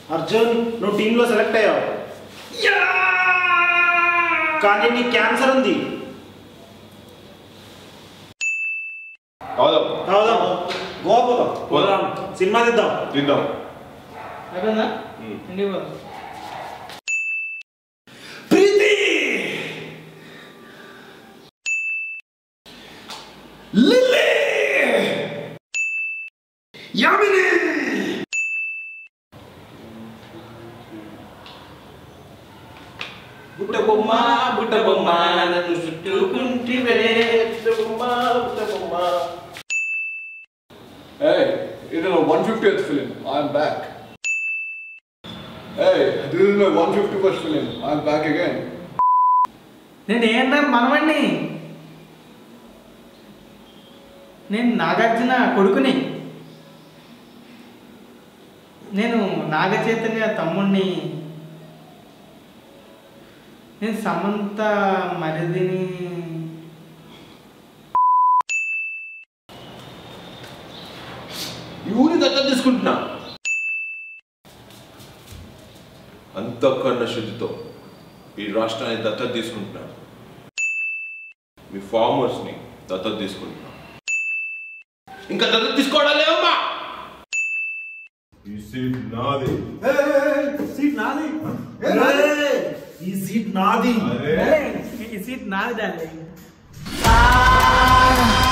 అర్జున్ నువ్వు టీంలో సెలెక్ట్ అయ్యావు కానీ నీకు క్యాన్సర్ ఉంది కాదాం కావదాం గోవా పోదాం పోదాం సినిమా తీద్దాం తిందాం అయిపోయిందా ఉమ్. ఇంటికి పోదాం ప్రీతి లిల్లీ యామిని బుట్ట బొమ్మ బుట్ట బొమ్మ నన్ను చుట్టుకుంటి బుట్ట బొమ్మ బుట్ట బొమ్మ Hey, it is my 150th film. I'm back. Hey, this is my 151st film. I'm back again. నేను ఏంటన్నా మనవాణ్ణి నేను నాగార్జున కొడుకుని నేను నాగ చైతన్య తమ్ముణ్ణి నేను సమంత మరిదిని ఈ ఊరి దత్తత తీసుకుంటున్నా అంతఃకరణ శుద్ధితో ఈ రాష్ట్రాన్ని దత్తత తీసుకుంటున్నా మీ ఫార్మర్స్ ని దత్తత తీసుకుంటున్నా ఇంకా దత్తత తీసుకోవడం లేవమ్మా ఈ సీట్ నాది సీట్ నాది ఈ సీట్ నాది అరే ఈ సీట్ నాది డార్లింగ్